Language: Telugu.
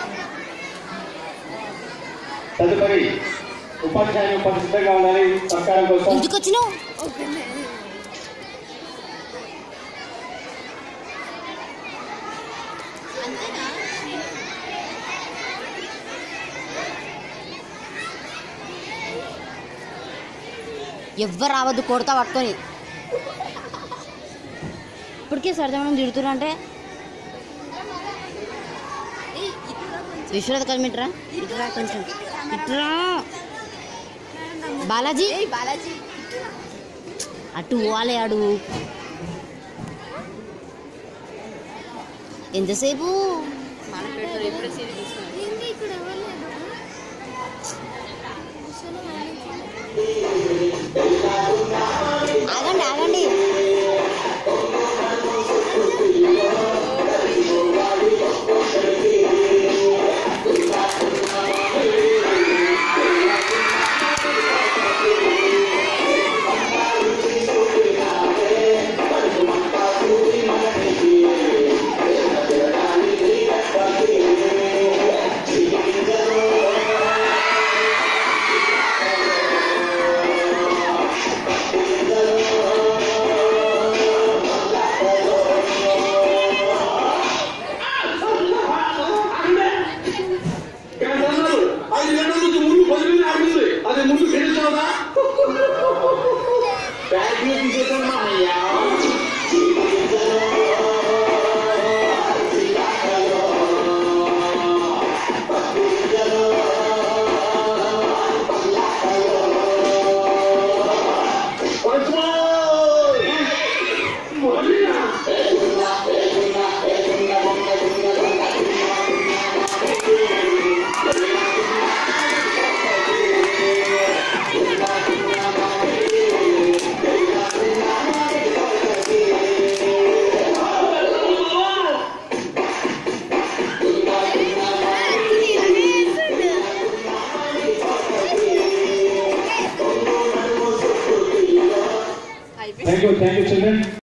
తదుపరి ఉపాధ్యాయులు పరిశుద్ధంగా ఉండాలి సత్కారం కోసం ఎందుకు వచ్చినావు ఎవ్వరు రావద్దు కొడతా పట్టుకొని ఇప్పటికే సరదామని తిడుతున్నా అంటే విశ్వనాథ్ కలిమిట్రా ఇట్రా కొంచెం ఇట్రా బాలాజీ బాలాజీ అటు పోవాలి అడు ఎంతసేపు మన పెడతారు ఇప్పుడే సీడీ తీసుకున్నారు ఏంటి ఇక్కడ ఎవరు లేదు ఆగండి ఆగండి ఐదు గంటల నుంచి ముందు పది నిమిషాలు ఆగింది అది ముందు గెలిచావుదా బ్యాగ్ తీసేసాను మామయ్య అయిపోయింది thank you thank you children